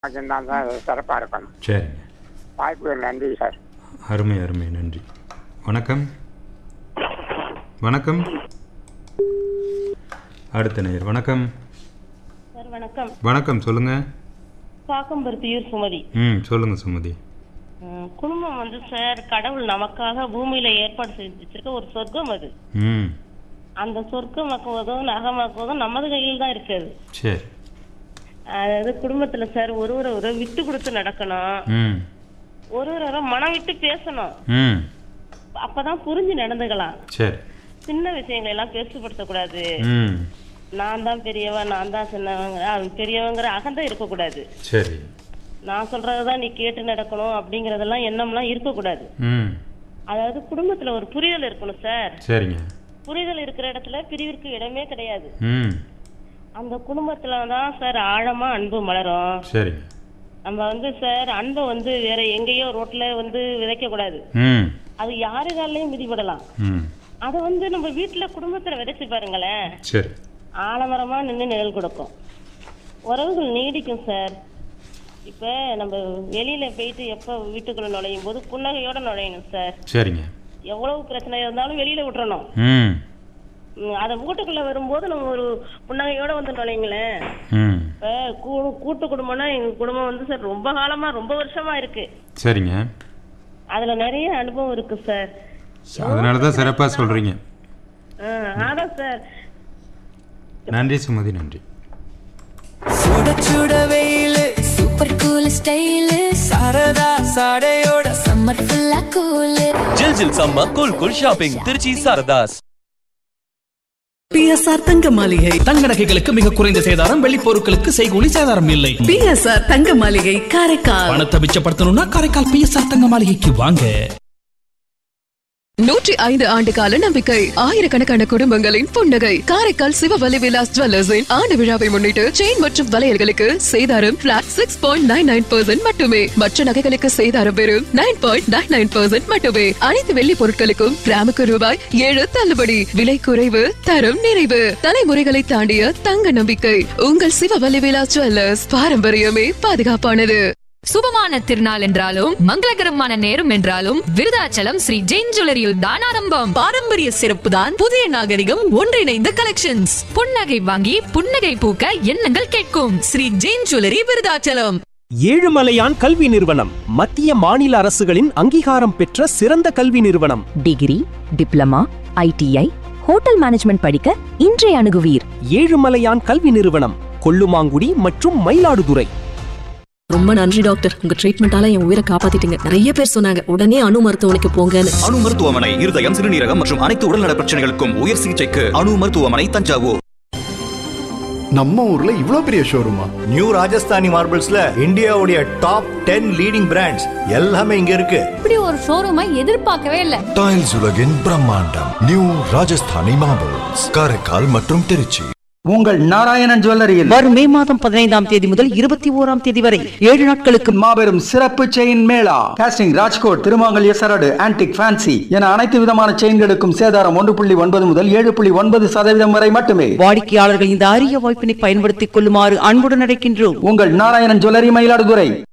இருந்தால் தான் சிறப்பாக இருக்கணும் சரிங்க வாய்ப்புக்கு நன்றி சார் அருமை அருமை நன்றி வணக்கம் வணக்கம் அடுத்த நேயர் வணக்கம் சார் வணக்கம் வணக்கம் சொல்லுங்க பாக்கம்பருத்தியூர் சுமதி ம் சொல்லுங்க சுமதி ம், குடும்பம் வந்து சார் கடவுள் நமக்காக பூமியில ஏற்பாடு செஞ்சு வச்சிருக்க ஒரு சொர்க்கம் அது ம் அந்த சொர்க்கமாக்குவதும் நகமாக்குவதும் நமது கையில் தான் இருக்குது சரி அதாவது குடும்பத்துல சார் ஒரு ஒரு ஒரு விட்டு கொடுத்து நடக்கணும் ம் ஒரு ஒரு ஒரு மனம் விட்டு பேசணும் ம் அப்பதான் புரிஞ்சு நடந்துக்கலாம் சரி சின்ன விஷயங்களை எல்லாம் பெருசுபடுத்தக்கூடாது ம் நான் தான் பெரியவன் நான் தான் சின்னவங்க அவன் பெரியவங்கிற அகந்தை இருக்கக்கூடாது சரி நான் சொல்றதுதான் நீ கேட்டு நடக்கணும் அப்படிங்கறதெல்லாம் எண்ணம்லாம் இருக்கக்கூடாது ம் அதாவது குடும்பத்துல ஒரு புரிதல் இருக்கணும் சார் சரிங்க புரிதல் இருக்கிற இடத்துல பிரிவிற்கு இடமே கிடையாது ம் அந்த குடும்பத்துல தான் சார் ஆழமா அன்பு மலரும் சரிங்க நம்ம வந்து சார் அன்பை வந்து வேற எங்கேயோ ரோட்ல வந்து விதைக்க கூடாது ம் அது யாரு காலையும் மிதிபடலாம் ம் அதை வந்து நம்ம வீட்டுல குடும்பத்துல விதைச்சு பாருங்களேன் சரி ஆலமரமா நின்று நிழல் கொடுக்கும் உறவுகள் நீடிக்கும் சார் இப்ப நம்ம வெளியில போயிட்டு எப்ப வீட்டுக்குள்ள நுழையும் போது புன்னகையோட நுழையணும் சார் சரிங்க எவ்வளவு பிரச்சனை இருந்தாலும் வெளியில விட்டுறணும் ம் ம், அத வீட்டுக்குள்ள வரும்போது நம்ம ஒரு புன்னகையோட வந்து நுழையுங்களேன் ம் இப்ப கூ- கூட்டு குடும்பம்னா எங்க குடும்பம் வந்து சார் ரொம்ப காலமா ரொம்ப வருஷமா இருக்கு சரிங்க அதுல நிறைய அனுபவம் இருக்கு சார் அதனால தான் சிறப்பாக சொல்கிறீங்க ஆ, அதான் சார் நன்றி சுமதி நன்றி சுட சுட வெயிலு சூப்பர் கூல் ஸ்டைலு சரதா சாடையோட சம்மர் ஃபுல்லா கூலு ஜில் ஜில் சம்ம cool cool shopping Trichy Saradhas BSR தங்க மாளிகை தங்க நகைகளுக்கு மிக குறைந்த சேதாரம் வெள்ளி பொருட்களுக்கு செய்கூலி சேதாரம் இல்லை பிஎஸ்ஆர் தங்க மாளிகை காரைக்கால் பணத்தை மிச்சப்படுத்தணும்னா காரைக்கால் பிஎஸ்ஆர் தங்க மாளிகைக்கு வாங்க நூற்றி ஐந்து ஆண்டு கால நம்பிக்கை ஆயிரக்கணக்கான குடும்பங்களின் புன்னகை காரைக்கால் சிவவலி விலாஸ் ஜுவல்லர்ஸின் ஆண்டு விழாவை முன்னிட்டு செயின் மற்றும் வளையல்களுக்கு சேதாரம் flat six point nine nine percent மட்டுமே மற்ற நகைகளுக்கு சேதாரம் வெறும் nine point nine nine percent மட்டுமே அனைத்து வெள்ளி பொருட்களுக்கும் கிராமுக்கு ரூபாய் ஏழு தள்ளுபடி விலை குறைவு தரம் நிறைவு தலைமுறைகளை தாண்டிய தங்க நம்பிக்கை உங்கள் சிவவலி விலாஸ் ஜுவல்லர்ஸ் பாரம்பரியமே பாதுகாப்பானது சுபமான திருநாள் என்றாலும் மங்களகரமான நேரம் என்றாலும் விருதாச்சலம் ஸ்ரீ ஜெயின் ஜுவல்லரியில் தான் ஆரம்பம் பாரம்பரிய சிறப்பு தான் புதிய நாகரிகம் ஒன்றிணைந்த கலெக்ஷன்ஸ் புன்னகை வாங்கி புன்னகை பூக்க எண்ணங்கள் கேட்கும் ஸ்ரீ ஜெயின் ஜுவல்லரி விருதாச்சலம் ஏழுமலையான் கல்வி நிறுவனம் மத்திய மாநில அரசுகளின் அங்கீகாரம் பெற்ற சிறந்த கல்வி நிறுவனம் degree diploma ITI hotel management படிக்க இன்றைய அணுகுவீர் ஏழுமலையான் கல்வி நிறுவனம் கொல்லுமாங்குடி மற்றும் மயிலாடுதுறை ரொம்ப நன்றி டாக்டர் உங்க ட்ரீட்மெண்டால என் உயிரை காப்பாத்திட்டீங்க நிறைய பேர் சொன்னாங்க உடனே அணு மருத்துவமனைக்கு போங்கன்னு அணு மருத்துவமனை இருதயம் சிறுநீரகம் மற்றும் அனைத்து உடல்நல பிரச்சனைகளுக்கும் உயர் சிகிச்சைக்கு அணு மருத்துவமனை தஞ்சாவூர் நம்ம ஊர்ல இவ்ளோ பெரிய ஷோரூமா நியூ ராஜஸ்தானி மார்பிள்ஸ்ல இந்தியாவுடைய டாப் டென் லீடிங் பிராண்ட்ஸ் எல்லாமே இங்க இருக்கு இப்படி ஒரு ஷோரூமை எதிர்பார்க்கவே இல்ல டைல்ஸ் உலகின் பிரம்மாண்டம் நியூ ராஜஸ்தானி மார்பிள்ஸ் காரைக்கால் மற்றும் திருச்சி உங்கள் நாராயணன் ஜுவல்லரியில் வரும் மே மாதம் பதினைந்தாம் தேதி முதல் இருபத்தி ஓராம் தேதி வரை ஏழு நாட்களுக்கு மாபெரும் சிறப்பு செயின் மேளா காஸ்டிங் ராஜ்கோட் திருமாங்கல்ய சரடு ஆன்டிக் ஃபேன்சி என அனைத்து விதமான செயின்களுக்கும் சேதாரம் ஒன்று புள்ளி ஒன்பது முதல் ஏழு புள்ளி ஒன்பது சதவீதம் வரை மட்டுமே வாடிக்கையாளர்கள் இந்த அரிய வாய்ப்பினை பயன்படுத்திக் கொள்ளுமாறு அன்புடன் அழைக்கின்றோம் உங்கள் நாராயணன் ஜுவல்லரி மயிலாடுதுறை